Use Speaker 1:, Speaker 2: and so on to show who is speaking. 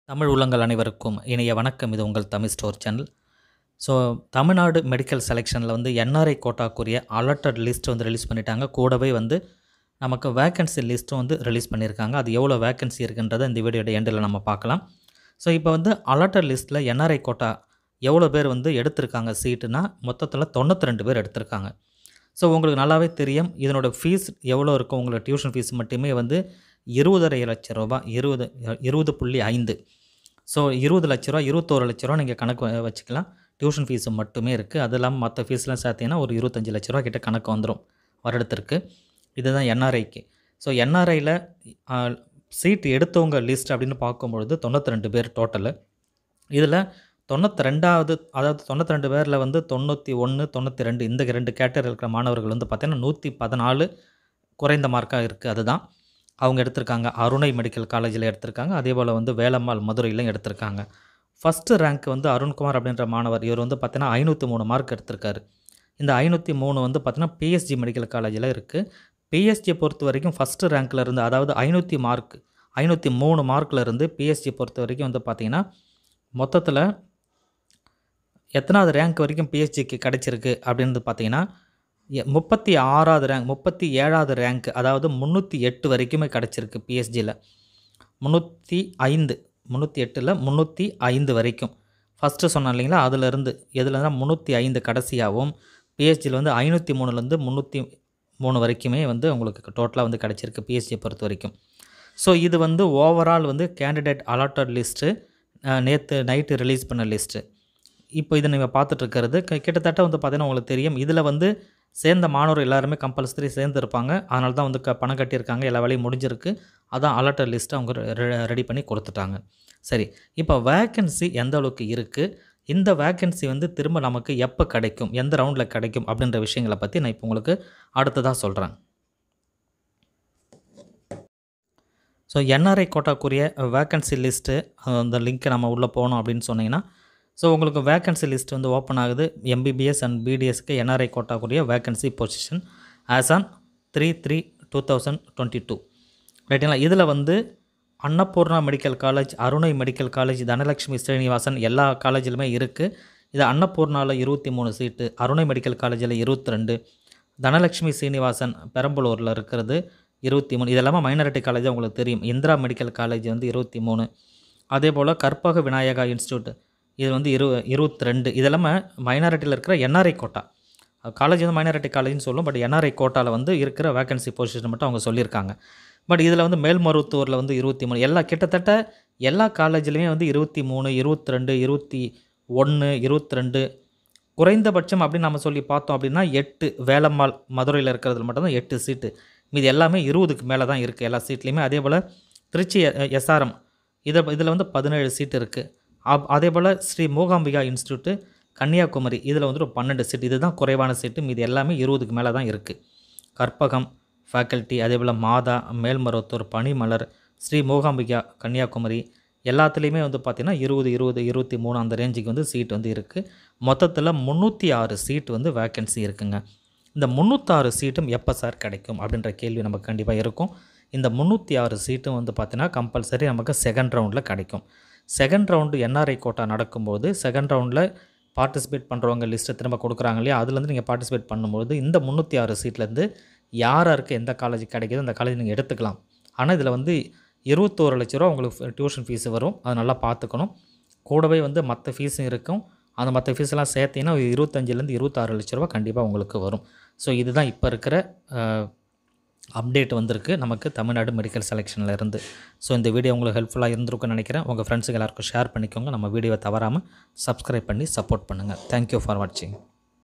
Speaker 1: தமிழ் உள்ளங்கள் அனைவருக்கும் இனிய வணக்கம் இது உங்கள் Tamil store channel so Tamil Nadu medical செலெக்ஷனில் வந்து என்ஆர்ஐ கோட்டாக்குரிய அலர்ட்டட் லிஸ்ட் வந்து ரிலீஸ் பண்ணிட்டாங்க கூடவே வந்து நமக்கு வேக்கன்சி லிஸ்ட்டும் வந்து ரிலீஸ் பண்ணியிருக்காங்க அது எவ்வளோ வேக்கன்சி இருக்குன்றதை இந்த வீடியோட எண்டில் நம்ம பார்க்கலாம் ஸோ இப்போ வந்து அலர்ட்டட் லிஸ்ட்டில் என்ஆர்ஐ கோட்டா எவ்வளோ பேர் வந்து எடுத்திருக்காங்க சீட்டுனா மொத்தத்தில் தொண்ணூற்றி ரெண்டு பேர் எடுத்திருக்காங்க ஸோ உங்களுக்கு நல்லாவே தெரியும் இதனோட ஃபீஸ் எவ்வளோ இருக்கும் உங்களோட டியூஷன் ஃபீஸ் மட்டுமே வந்து இருபதரை லட்ச ரூபா இருபது இருபது புள்ளி ஐந்து ஸோ இருபது லட்ச ரூபா இருபத்தோரு லட்ச ரூபா நீங்கள் கணக்கு வ- வச்சுக்கலாம் டியூஷன் ஃபீஸு மட்டுமே இருக்குது அது இல்லாமல் மற்ற ஃபீஸ்லாம் சேர்த்தீங்கன்னா ஒரு இருபத்தஞ்சி லட்ச ரூபா கிட்ட கணக்கு வந்துடும் வருடத்திற்கு இதுதான் என்ஆர்ஐக்கு ஸோ என்ஆர்ஐயில் சீட் எடுத்தவங்க லிஸ்ட் அப்படின்னு பார்க்கும்பொழுது தொண்ணூற்றி ரெண்டு பேர் டோட்டலு இதில் தொண்ணூற்றி ரெண்டாவது அதாவது தொண்ணூற்றி ரெண்டு பேரில் வந்து தொண்ணூற்றி ஒன்று தொண்ணூற்றி ரெண்டு இந்த ரெண்டு கேட்டகரி இருக்கிற மாணவர்கள் வந்து பார்த்திங்கன்னா நூற்றி பதினாலு குறைந்த மார்க்காக இருக்குது அதுதான் அவங்க எடுத்திருக்காங்க அருணை மெடிக்கல் காலேஜில் எடுத்திருக்காங்க அதே போல் வந்து வேலம்மாள் மதுரையிலும் எடுத்திருக்காங்க ஃபஸ்ட்டு ரேங்க் வந்து அருண்குமார் அப்படின்ற மாணவர் இவர் வந்து பார்த்தீங்கன்னா ஐநூற்றி மூணு மார்க் எடுத்திருக்காரு இந்த ஐநூற்றி மூணு வந்து பார்த்தீங்கன்னா பிஎஸ்ஜி மெடிக்கல் காலேஜில் இருக்குது பிஎஸ்ஜியை பொறுத்த வரைக்கும் ஃபஸ்ட்டு ரேங்க்கில் இருந்து அதாவது ஐநூற்றி மார்க் ஐநூற்றி மூணு மார்க்கில் இருந்து பிஎஸ்ஜி பொறுத்த வரைக்கும் வந்து பார்த்தீங்கன்னா மொத்தத்தில் எத்தனாவது ரேங்க் வரைக்கும் பிஎஸ்ஜிக்கு கிடச்சிருக்கு அப்படின்னு பார்த்தீங்கன்னா எ- முப்பத்தி ஆறாவது ரேங்க் முப்பத்தி ஏழாவது ரேங்க் அதாவது முந்நூற்றி எட்டு வரைக்குமே கிடச்சிருக்கு பிஎஸ்ஜியில் முந்நூற்றி ஐந்து முந்நூற்றி எட்டில் முந்நூற்றி ஐந்து வரைக்கும் ஃபஸ்ட்டு சொன்னேன் இல்லைங்களா அதுலேருந்து எதுலனா முந்நூற்றி ஐந்து கடைசியாகவும் பிஎஸ்ஜியில் வந்து ஐநூற்றி மூணுலேருந்து முந்நூற்றி மூணு வரைக்குமே வந்து உங்களுக்கு டோட்டலாக வந்து கிடச்சிருக்கு பிஎஸ்ஜியை பொறுத்த வரைக்கும் ஸோ இது வந்து ஓவரால் வந்து கேண்டிடேட் அலாட்டட் லிஸ்ட்டு நேற்று நைட்டு ரிலீஸ் பண்ண லிஸ்ட்டு இப்போ இதை நீங்கள் பார்த்துட்ருக்கிறது கிட்டத்தட்ட வந்து பார்த்தீங்கன்னா உங்களுக்கு தெரியும் இதில் வந்து சேர்ந்த மாணவர் எல்லாருமே கம்பல்சரி சேர்ந்து இருப்பாங்க அதனால தான் வந்து க பணம் கட்டியிருக்காங்க எல்லா வேலையும் முடிஞ்சிருக்கு அதான் அலர்ட்டர் லிஸ்ட்டை அவங்க ரெடி பண்ணி கொடுத்துட்டாங்க சரி இப்போ வேக்கன்சி எந்த அளவுக்கு இருக்குது இந்த வேக்கன்சி வந்து திரும்ப நமக்கு எப்போ கிடைக்கும் எந்த ரவுண்டில் கிடைக்கும் அப்படின்ற விஷயங்களை பற்றி நான் இப்போ உங்களுக்கு அடுத்ததாக சொல்கிறேன் ஸோ என்ஆர்ஐ கோட்டாக்குரிய வேக்கன்சி லிஸ்ட்டு அந்த லிங்க்கை நம்ம உள்ளே போனோம் அப்படின்னு சொன்னீங்கன்னா ஸோ உங்களுக்கு வேக்கன்சி லிஸ்ட் வந்து ஓப்பன் ஆகுது எம்பிபிஎஸ் அண்ட் பிடிஎஸ்க்கு என்ஆர்ஐ கோட்டாக்குரிய vacancy position as on three three two thousand twenty two ரைட்டுங்களா இதில் வந்து Annapoorna medical college Arunai medical college Dhanalakshmi Srinivasan எல்லா காலேஜிலுமே இருக்குது இது அன்னபூர்ணாவில் இருபத்தி மூணு சீட்டு அருணை மெடிக்கல் காலேஜில் இருபத்தி ரெண்டு தனலட்சுமி சீனிவாசன் பெரம்பலூரில் இருக்கிறது இருபத்தி மூணு இதெல்லாமே மைனாரிட்டி காலேஜ் உங்களுக்கு தெரியும் இந்திரா மெடிக்கல் காலேஜ் வந்து இருபத்தி மூணு அதே போல் கற்பக விநாயகா இன்ஸ்டியூட் இது வந்து இரு இருபத்தி ரெண்டு இதெல்லாமே மைனாரிட்டியில் இருக்கிற என்ஆர்ஐ கோட்டா காலேஜ் வந்து மைனாரிட்டி காலேஜ்னு சொல்லும் பட் என்ஆர்ஐ கோட்டாவில் வந்து இருக்கிற வேகன்சி பொசிஷன் மட்டும் அவங்க சொல்லியிருக்காங்க பட் இதில் வந்து மேல்மருவத்தூரில் வந்து இருபத்தி மூணு எல்லா கிட்டத்தட்ட எல்லா காலேஜ்லேயுமே வந்து இருபத்தி மூணு இருபத்தி ரெண்டு இருபத்தி ஒன்று இருபத்தி ரெண்டு குறைந்தபட்சம் அப்படின்னு நம்ம சொல்லி பார்த்தோம் அப்படின்னா எட்டு வேலம்மாள் மதுரையில் இருக்கிறதுல மட்டும்தான் எட்டு சீட்டு மீதி எல்லாமே இருபதுக்கு மேலே தான் இருக்குது எல்லா சீட்லேயுமே அதே போல் திருச்சி எஸ்ஆர்எம் இதை இதில் வந்து பதினேழு சீட் இருக்குது அப் அதே போல் ஸ்ரீ மூகாம்பிகா இன்ஸ்டியூட்டு கன்னியாகுமரி இதில் வந்து ஒரு பன்னெண்டு சீட் இதுதான் குறைவான சீட்டு மீதி எல்லாமே இருபதுக்கு மேலே தான் இருக்குது கற்பகம் ஃபேக்கல்ட்டி அதே போல் மாதா மேல்மருவத்தூர் பனிமலர் ஸ்ரீ மூகாம்பிகா கன்னியாகுமரி எல்லாத்துலேயுமே வந்து பார்த்திங்கன்னா இருபது இருபது இருபத்தி மூணு அந்த ரேஞ்சுக்கு வந்து சீட் வந்து இருக்குது மொத்தத்தில் முந்நூற்றி ஆறு சீட் வந்து வேக்கன்சி இருக்குங்க இந்த முந்நூற்றாறு சீட்டும் எப்போ சார் கிடைக்கும் அப்படின்ற கேள்வி நமக்கு கண்டிப்பாக இருக்கும் இந்த முந்நூற்றி ஆறு சீட்டும் வந்து பார்த்தீங்கன்னா கம்பல்சரி நமக்கு செகண்ட் ரவுண்டில் கிடைக்கும் செகண்ட் ரவுண்டு என்ஆர்ஐ கோட்டா நடக்கும்போது செகண்ட் ரவுண்டில் பார்ட்டிசிபேட் பண்ணுறவங்க லிஸ்ட்டை திரும்ப கொடுக்குறாங்க இல்லையா அதுலேருந்து நீங்கள் பார்ட்டிசிபேட் பண்ணும்போது இந்த முந்நூற்றி ஆறு சீட்லேருந்து யார் யாருக்கு எந்த காலேஜ் கிடைக்குதோ அந்த காலேஜ் நீங்கள் எடுத்துக்கலாம் ஆனால் இதில் வந்து இருபத்தோரு லட்ச ரூபா உங்களுக்கு டியூஷன் ஃபீஸ் வரும் அதை நல்லா பார்த்துக்கணும் கூடவே வந்து மற்ற ஃபீஸும் இருக்கும் அந்த மற்ற ஃபீஸ்லாம் சேர்த்தீங்கன்னா ஒரு இருபத்தஞ்சிலேருந்து இருபத்தாறு லட்ச ரூபா கண்டிப்பாக உங்களுக்கு வரும் ஸோ இதுதான் இப்போ இருக்கிற அப்டேட் வந்திருக்கு நமக்கு தமிழ்நாடு மெடிக்கல் செலெக்ஷனில் இருந்து ஸோ இந்த வீடியோ உங்களுக்கு ஹெல்ப்ஃபுல்லாக இருந்திருக்கும்னு நினைக்கிறேன் உங்கள் ஃப்ரெண்ட்ஸுக்கு எல்லாருக்கும் ஷேர் பண்ணிக்கோங்க நம்ம வீடியோவை தவறாமல் சப்ஸ்கிரைப் பண்ணி சப்போர்ட் பண்ணுங்கள் தேங்க்யூ ஃபார் வாட்சிங்